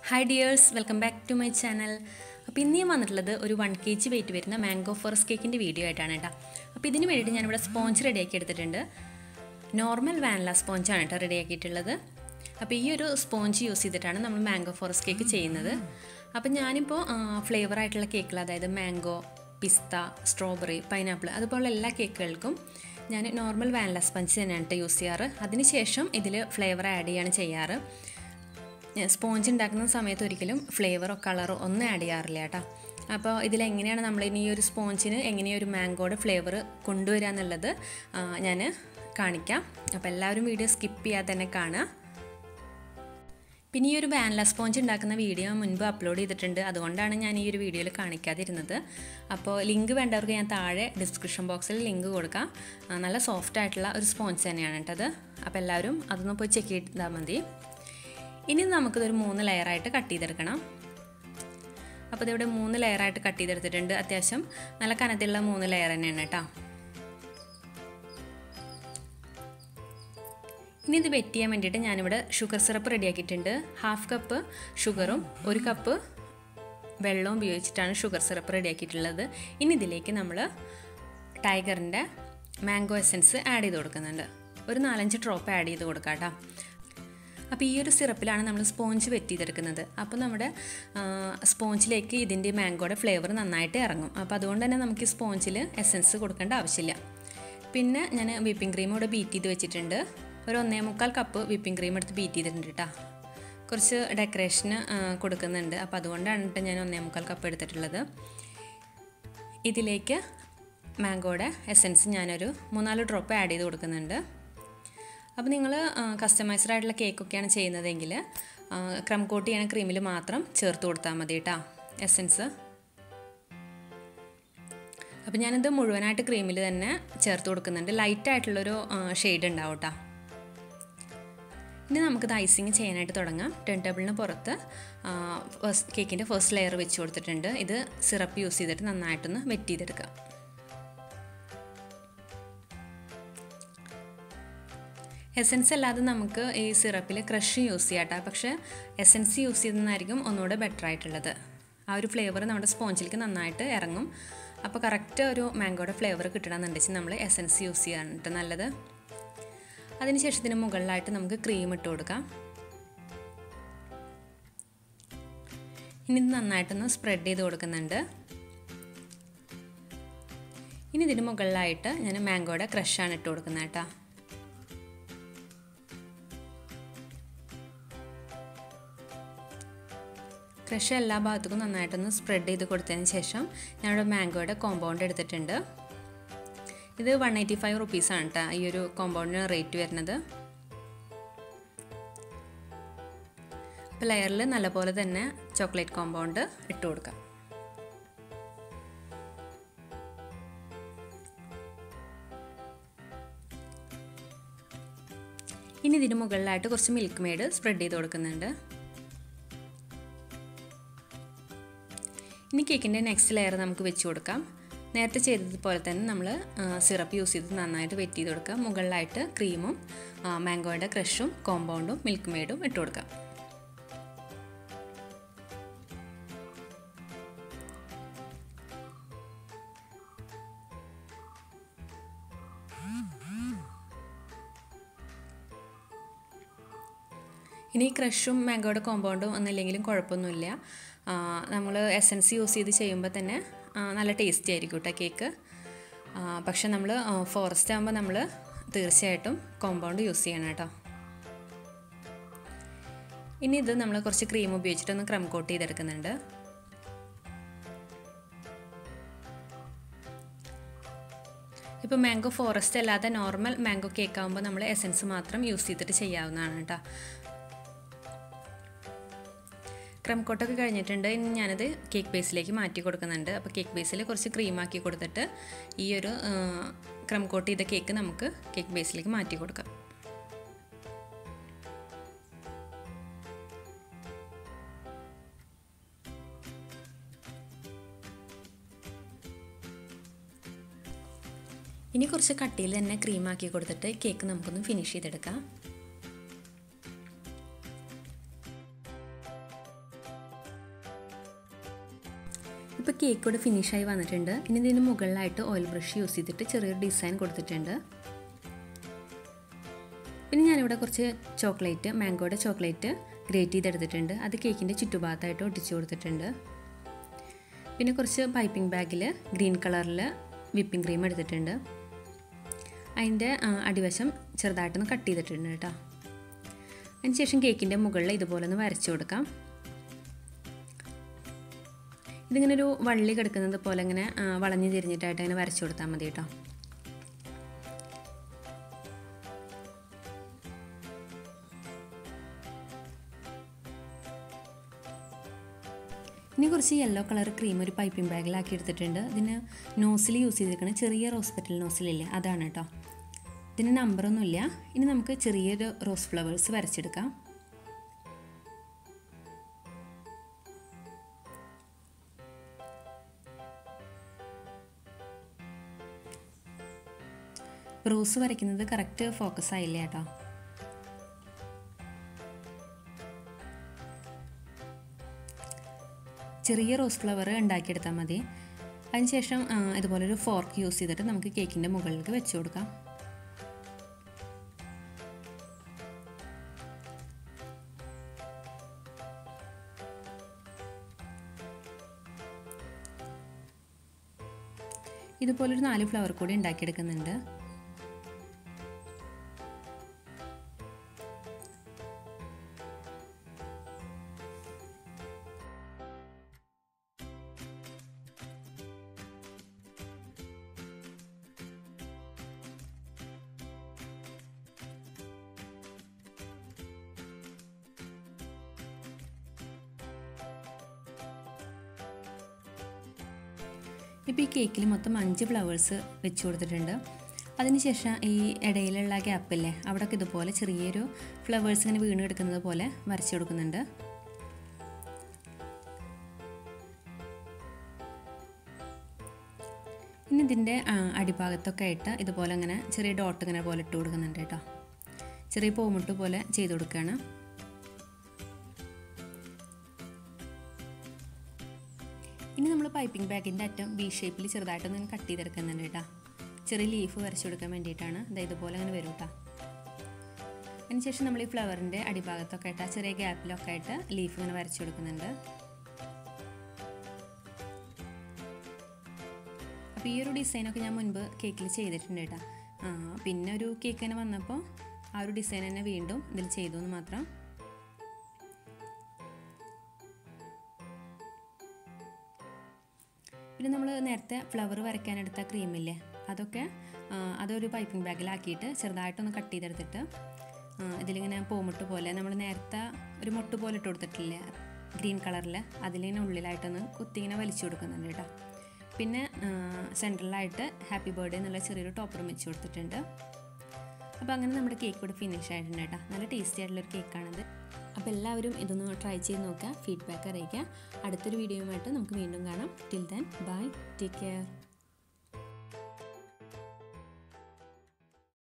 hi dears welcome back to my channel അപ്പോൾ ഇന്ന് ഞാൻ വന്നിട്ടുള്ളത് ഒരു വൺ കെ ജി വെയിറ്റ് വരുന്ന മാംഗോ ഫോറസ്റ്റ് കേക്കിൻ്റെ വീഡിയോ ആയിട്ടാണ് കേട്ടോ അപ്പോൾ ഇതിന് വേണ്ടിയിട്ട് ഞാനിവിടെ സ്പോഞ്ച് റെഡിയാക്കി എടുത്തിട്ടുണ്ട് നോർമൽ വാനില സ്പോഞ്ചാണ് കേട്ടോ റെഡിയാക്കിയിട്ടുള്ളത് അപ്പോൾ ഈ ഒരു സ്പോഞ്ച് യൂസ് ചെയ്തിട്ടാണ് നമ്മൾ മാംഗോ ഫോറസ്റ്റ് കേക്ക് ചെയ്യുന്നത് അപ്പോൾ ഞാനിപ്പോൾ ഫ്ലേവർ ആയിട്ടുള്ള കേക്കുകൾ അതായത് മാംഗോ പിസ്ത സ്ട്രോബെറി പൈനാപ്പിൾ അതുപോലുള്ള എല്ലാ കേക്കുകൾക്കും ഞാൻ നോർമൽ വാനില സ്പഞ്ച് തന്നെയാണ് കേട്ടോ യൂസ് ചെയ്യാറ് അതിനുശേഷം ഇതിൽ ഫ്ലേവർ ആഡ് ചെയ്യാണ് ചെയ്യാറ് സ്പോഞ്ച് ഉണ്ടാക്കുന്ന സമയത്ത് ഒരിക്കലും ഫ്ലേവറോ കളറോ ഒന്നും ആഡ് ചെയ്യാറില്ല കേട്ടോ അപ്പോൾ ഇതിലെങ്ങനെയാണ് നമ്മൾ ഇനി ഈ ഒരു സ്പോഞ്ചിന് എങ്ങനെയാണ് ഒരു മാംഗോയുടെ ഫ്ലേവർ കൊണ്ടുവരിക എന്നുള്ളത് ഞാൻ കാണിക്കാം അപ്പോൾ എല്ലാവരും വീഡിയോ സ്കിപ്പ് ചെയ്യാതെ തന്നെ കാണുക പിന്നെ ഈ ഒരു വാനില സ്പോഞ്ച് ഉണ്ടാക്കുന്ന വീഡിയോ മുൻപ് അപ്ലോഡ് ചെയ്തിട്ടുണ്ട് അതുകൊണ്ടാണ് ഞാൻ ഈ ഒരു വീഡിയോയിൽ കാണിക്കാതിരുന്നത് അപ്പോൾ ലിങ്ക് വേണ്ടവർക്ക് ഞാൻ താഴെ ഡിസ്ക്രിപ്ഷൻ ബോക്സിൽ ലിങ്ക് കൊടുക്കാം നല്ല സോഫ്റ്റ് ആയിട്ടുള്ള ഒരു സ്പോഞ്ച് തന്നെയാണ് കേട്ടത് അപ്പോൾ എല്ലാവരും അതൊന്ന് പോയി ചെക്ക് ചെയ്താൽ മതി ഇനി നമുക്കിതൊരു മൂന്ന് ലെയറായിട്ട് കട്ട് ചെയ്തെടുക്കണം അപ്പോൾ ഇതിവിടെ മൂന്ന് ലെയറായിട്ട് കട്ട് ചെയ്തെടുത്തിട്ടുണ്ട് അത്യാവശ്യം നല്ല കനത്തിലുള്ള മൂന്ന് ലെയർ തന്നെയാണ് കേട്ടോ ഇനി ഇത് വെറ്റ് ചെയ്യാൻ വേണ്ടിയിട്ട് ഞാനിവിടെ ഷുഗർ സിറപ്പ് റെഡിയാക്കിയിട്ടുണ്ട് ഹാഫ് കപ്പ് ഷുഗറും ഒരു കപ്പ് വെള്ളവും ഉപയോഗിച്ചിട്ടാണ് ഷുഗർ സിറപ്പ് റെഡിയാക്കിയിട്ടുള്ളത് ഇനി ഇതിലേക്ക് നമ്മൾ ടൈഗറിൻ്റെ മാംഗോ എസൻസ് ആഡ് ചെയ്ത് കൊടുക്കുന്നുണ്ട് ഒരു നാലഞ്ച് ഡ്രോപ്പ് ആഡ് ചെയ്ത് കൊടുക്കാം കേട്ടോ അപ്പോൾ ഈ ഒരു സിറപ്പിലാണ് നമ്മൾ സ്പോഞ്ച് വെറ്റ് ചെയ്തെടുക്കുന്നത് അപ്പോൾ നമ്മുടെ സ്പോഞ്ചിലേക്ക് ഇതിൻ്റെ മാംഗോയുടെ ഫ്ലേവർ നന്നായിട്ട് ഇറങ്ങും അപ്പോൾ അതുകൊണ്ട് തന്നെ നമുക്ക് ഈ സ്പോഞ്ചിൽ എസൻസ് കൊടുക്കേണ്ട ആവശ്യമില്ല പിന്നെ ഞാൻ വിപ്പിംഗ് ക്രീം ഇവിടെ ബീറ്റ് ചെയ്ത് വെച്ചിട്ടുണ്ട് ഒരു ഒന്നേ മുക്കാൽ കപ്പ് വിപ്പിംഗ് ക്രീം എടുത്ത് ബീറ്റ് ചെയ്തിട്ടുണ്ട് കേട്ടോ കുറച്ച് ഡെക്കറേഷന് കൊടുക്കുന്നുണ്ട് അപ്പോൾ അതുകൊണ്ടാണ് കേട്ടോ ഞാൻ ഒന്നേ മുക്കാൽ കപ്പ് എടുത്തിട്ടുള്ളത് ഇതിലേക്ക് മാംഗോയുടെ എസൻസ് ഞാനൊരു മൂന്നാല് ഡ്രോപ്പ് ആഡ് ചെയ്ത് കൊടുക്കുന്നുണ്ട് അപ്പോൾ നിങ്ങൾ കസ്റ്റമൈസ്ഡ് ആയിട്ടുള്ള കേക്കൊക്കെയാണ് ചെയ്യുന്നതെങ്കിൽ ക്രം കോട്ട് ചെയ്യണ ക്രീമിൽ മാത്രം ചേർത്ത് കൊടുത്താൽ മതി കേട്ടോ എസൻസ് അപ്പോൾ ഞാനിത് മുഴുവനായിട്ട് ക്രീമിൽ തന്നെ ചേർത്ത് കൊടുക്കുന്നുണ്ട് ലൈറ്റ് ആയിട്ടുള്ളൊരു ഷെയ്ഡ് ഉണ്ടാവും കേട്ടോ ഇനി നമുക്കിത് ഐസിങ് ചെയ്യാനായിട്ട് തുടങ്ങാം ടേൺ ടേബിളിന് പുറത്ത് ഫസ്റ്റ് കേക്കിൻ്റെ ഫസ്റ്റ് ലെയർ വെച്ച് കൊടുത്തിട്ടുണ്ട് ഇത് സിറപ്പ് യൂസ് ചെയ്തിട്ട് നന്നായിട്ടൊന്ന് വെറ്റ് ചെയ്തെടുക്കാം എസൻസ് അല്ലാതെ നമുക്ക് ഈ സിറപ്പിൽ ക്രഷ് യൂസ് ചെയ്യാം കേട്ടോ പക്ഷേ എസൻസ് യൂസ് ചെയ്യുന്നതായിരിക്കും ഒന്നുകൂടെ ബെറ്റർ ആയിട്ടുള്ളത് ആ ഒരു ഫ്ലേവർ നമ്മുടെ സ്പോഞ്ചിലേക്ക് നന്നായിട്ട് ഇറങ്ങും അപ്പോൾ കറക്റ്റ് ഒരു മാംഗോയുടെ ഫ്ലേവർ കിട്ടണമെന്നുണ്ടെങ്കിൽ നമ്മൾ എസൻസ് യൂസ് ചെയ്യാൻ കേട്ടോ നല്ലത് അതിനുശേഷം ഇതിന് മുകളിലായിട്ട് നമുക്ക് ക്രീം ഇട്ട് കൊടുക്കാം ഇനി ഇത് നന്നായിട്ടൊന്ന് സ്പ്രെഡ് ചെയ്ത് കൊടുക്കുന്നുണ്ട് ഇനി ഇതിന് മുകളിലായിട്ട് ഞാൻ മാംഗോയുടെ ക്രഷാണ് ഇട്ട് കൊടുക്കുന്നത് കേട്ടോ ക്രഷ് എല്ലാ ഭാഗത്തേക്കും നന്നായിട്ടൊന്ന് സ്പ്രെഡ് ചെയ്ത് കൊടുത്തതിന് ശേഷം ഞാനിവിടെ മാംഗോയുടെ കോമ്പൗണ്ട് എടുത്തിട്ടുണ്ട് ഇത് വൺ എയ്റ്റി ഫൈവ് റുപ്പീസാണ് കേട്ടോ ഈ ഒരു കോമ്പൗണ്ടിന് റേറ്റ് വരുന്നത് അപ്പോൾ ലെയറിൽ നല്ലപോലെ തന്നെ ചോക്ലേറ്റ് കോമ്പൗണ്ട് ഇട്ട് കൊടുക്കാം ഇനി ഇതിന് മുകളിലായിട്ട് കുറച്ച് മിൽക്ക് മെയ്ഡ് സ്പ്രെഡ് ചെയ്ത് കൊടുക്കുന്നുണ്ട് ഇനി കേക്കിൻ്റെ നെക്സ്റ്റ് ലെയർ നമുക്ക് വെച്ച് കൊടുക്കാം നേരത്തെ ചെയ്തതുപോലെ തന്നെ നമ്മൾ സിറപ്പ് യൂസ് ചെയ്ത് നന്നായിട്ട് വെറ്റ് ചെയ്ത് കൊടുക്കുക മുകളിലായിട്ട് ക്രീമും മാംഗോയുടെ ക്രഷും കോമ്പൗണ്ടും മിൽക്ക് മെയ്ഡും ഇട്ട് കൊടുക്കാം ഇനി ക്രഷും മാംഗോയുടെ കോമ്പൗണ്ടും ഒന്നുമില്ലെങ്കിലും കുഴപ്പമൊന്നുമില്ല നമ്മൾ എസൻസ് യൂസ് ചെയ്ത് ചെയ്യുമ്പോൾ തന്നെ നല്ല ടേസ്റ്റി ആയിരിക്കും കേട്ടോ കേക്ക് പക്ഷെ നമ്മൾ ഫോറസ്റ്റ് ആകുമ്പോൾ നമ്മൾ തീർച്ചയായിട്ടും കോമ്പൗണ്ട് യൂസ് ചെയ്യണം കേട്ടോ ഇനി ഇത് നമ്മൾ കുറച്ച് ക്രീം ഉപയോഗിച്ചിട്ടൊന്ന് ക്രം കോട്ട് ചെയ്തെടുക്കുന്നുണ്ട് ഇപ്പോൾ മാംഗോ ഫോറസ്റ്റ് അല്ലാതെ നോർമൽ മാംഗോ കേക്ക് ആകുമ്പോൾ നമ്മൾ എസൻസ് മാത്രം യൂസ് ചെയ്തിട്ട് ചെയ്യാവുന്നതാണ് കേട്ടോ ക്രം കോട്ടൊക്കെ കഴിഞ്ഞിട്ടുണ്ട് ഇനി ഞാനത് കേക്ക് ബേസിലേക്ക് മാറ്റി കൊടുക്കുന്നുണ്ട് അപ്പോൾ കേക്ക് ബേസിൽ കുറച്ച് ക്രീമാക്കി കൊടുത്തിട്ട് ഈ ഒരു ക്രം കോട്ട് ചെയ്ത കേക്ക് നമുക്ക് കേക്ക് ബേസിലേക്ക് മാറ്റി കൊടുക്കാം ഇനി കുറച്ച് കട്ടിയിൽ തന്നെ ക്രീമാക്കി കൊടുത്തിട്ട് കേക്ക് നമുക്കൊന്ന് ഫിനിഷ് ചെയ്തെടുക്കാം ഇപ്പോൾ കേക്ക് ഇവിടെ ഫിനിഷായി വന്നിട്ടുണ്ട് ഇനി ഇതിന് മുകളിലായിട്ട് ഓയിൽ ബ്രഷ് യൂസ് ചെയ്തിട്ട് ചെറിയൊരു ഡിസൈൻ കൊടുത്തിട്ടുണ്ട് പിന്നെ ഞാനിവിടെ കുറച്ച് ചോക്ലേറ്റ് മാംഗോയുടെ ചോക്ലേറ്റ് ഗ്രേറ്റ് ചെയ്തെടുത്തിട്ടുണ്ട് അത് കേക്കിൻ്റെ ചുറ്റുഭാഗത്തായിട്ട് ഒട്ടിച്ചു കൊടുത്തിട്ടുണ്ട് പിന്നെ കുറച്ച് പൈപ്പിംഗ് ബാഗിൽ ഗ്രീൻ കളറിൽ വിപ്പിംഗ് ക്രീം എടുത്തിട്ടുണ്ട് അതിൻ്റെ അടിവശം ചെറുതായിട്ടൊന്ന് കട്ട് ചെയ്തിട്ടുണ്ട് കേട്ടോ അതിനുശേഷം കേക്കിൻ്റെ മുകളിൽ ഇതുപോലെ ഒന്ന് വരച്ചു കൊടുക്കാം ഇതിങ്ങനെ ഒരു വള്ളി കിടക്കുന്നത് പോലെ ഇങ്ങനെ വളഞ്ഞു തിരിഞ്ഞിട്ടായിട്ട് അങ്ങനെ വരച്ചു കൊടുത്താൽ മതി കേട്ടോ ഇനി കുറച്ച് യെല്ലോ കളർ ക്രീം ഒരു പൈപ്പിംഗ് ബാഗിലാക്കി എടുത്തിട്ടുണ്ട് ഇതിന് നോസിൽ യൂസ് ചെയ്തിരിക്കുന്നത് ചെറിയ ഹോസ്പിറ്റൽ നോസിലില്ലേ അതാണ് കേട്ടോ ഇതിന് നമ്പറൊന്നുമില്ല ഇനി നമുക്ക് ചെറിയൊരു റോസ് ഫ്ലവേഴ്സ് വരച്ചെടുക്കാം റോസ് വരയ്ക്കുന്നത് കറക്റ്റ് ഫോക്കസ് ആയില്ല കേട്ടോ ചെറിയ റോസ് ഫ്ലവർ ഉണ്ടാക്കിയെടുത്താൽ മതി അതിനുശേഷം ഇതുപോലൊരു ഫോർക്ക് യൂസ് ചെയ്തിട്ട് നമുക്ക് കേക്കിൻ്റെ മുകളിലേക്ക് വെച്ച് കൊടുക്കാം ഇതുപോലൊരു നാല് ഫ്ലവർ കൂടി ഉണ്ടാക്കിയെടുക്കുന്നുണ്ട് ഇപ്പോൾ ഈ കേക്കിൽ മൊത്തം അഞ്ച് ഫ്ലവേഴ്സ് വെച്ച് കൊടുത്തിട്ടുണ്ട് അതിനുശേഷം ഈ ഇടയിലുള്ള ഗ്യാപ്പില്ലേ അവിടെയൊക്കെ ഇതുപോലെ ചെറിയൊരു ഫ്ലവേഴ്സ് ഇങ്ങനെ വീണ് കിടക്കുന്നത് പോലെ വരച്ചു കൊടുക്കുന്നുണ്ട് ഇനി ഇതിൻ്റെ അടിഭാഗത്തൊക്കെ ആയിട്ട് ഇതുപോലെ അങ്ങനെ ചെറിയ ഡോട്ട് ഇങ്ങനെ പോലെ ഇട്ട് കൊടുക്കുന്നുണ്ട് കേട്ടോ ചെറിയ പൂമുട്ട് പോലെ ചെയ്ത് കൊടുക്കുകയാണ് ഇനി നമ്മൾ പൈപ്പിംഗ് ബാഗിൻ്റെ അറ്റം വി ഷേപ്പിൽ ചെറുതായിട്ടൊന്ന് കട്ട് ചെയ്തെടുക്കുന്നുണ്ട് കേട്ടോ ചെറിയ ലീഫ് വരച്ചു കൊടുക്കാൻ വേണ്ടിയിട്ടാണ് ഇത് ഇതുപോലെ അങ്ങനെ വരും കേട്ടോ അതിനുശേഷം നമ്മൾ ഈ ഫ്ലവറിൻ്റെ അടിഭാഗത്തൊക്കെ ആയിട്ട് ആ ചെറിയ ഗ്യാപ്പിലൊക്കെ ആയിട്ട് ലീഫ് ഇങ്ങനെ വരച്ചു കൊടുക്കുന്നുണ്ട് അപ്പോൾ ഈ ഒരു ഡിസൈനൊക്കെ ഞാൻ മുൻപ് കേക്കിൽ ചെയ്തിട്ടുണ്ട് കേട്ടോ ആ പിന്നെ ഒരു കേക്ക് തന്നെ വന്നപ്പോൾ ആ ഒരു ഡിസൈൻ തന്നെ വീണ്ടും ഇതിൽ ചെയ്തു എന്ന് മാത്രം പിന്നെ നമ്മൾ നേരത്തെ ഫ്ലവർ വരയ്ക്കാനെടുത്ത ക്രീമില്ലേ അതൊക്കെ അതൊരു പൈപ്പിംഗ് ബാഗിലാക്കിയിട്ട് ചെറുതായിട്ടൊന്ന് കട്ട് ചെയ്തെടുത്തിട്ട് ഇതിലിങ്ങനെ പൂമുട്ട് പോലെ നമ്മൾ നേരത്തെ ഒരു മുട്ട് പോലെ ഇട്ട് കൊടുത്തിട്ടില്ലേ ഗ്രീൻ കളറിൽ അതിലിങ്ങനെ ഉള്ളിലായിട്ടൊന്ന് കുത്തിങ്ങനെ വലിച്ചു കൊടുക്കുന്നുണ്ട് കേട്ടോ പിന്നെ സെൻട്രലായിട്ട് ഹാപ്പി ബർത്ത്ഡേ എന്നുള്ള ചെറിയൊരു ടോപ്പറും വെച്ച് കൊടുത്തിട്ടുണ്ട് അപ്പോൾ അങ്ങനെ നമ്മുടെ കേക്ക് ഇവിടെ ഫിനിഷ് ആയിട്ടുണ്ട് കേട്ടോ നല്ല ടേസ്റ്റി ആയിട്ടുള്ളൊരു കേക്കാണിത് അപ്പോൾ എല്ലാവരും ഇതൊന്ന് ട്രൈ ചെയ്ത് നോക്കുക ഫീഡ്ബാക്ക് അറിയിക്കുക അടുത്തൊരു വീഡിയോയുമായിട്ട് നമുക്ക് വീണ്ടും കാണാം till then bye take care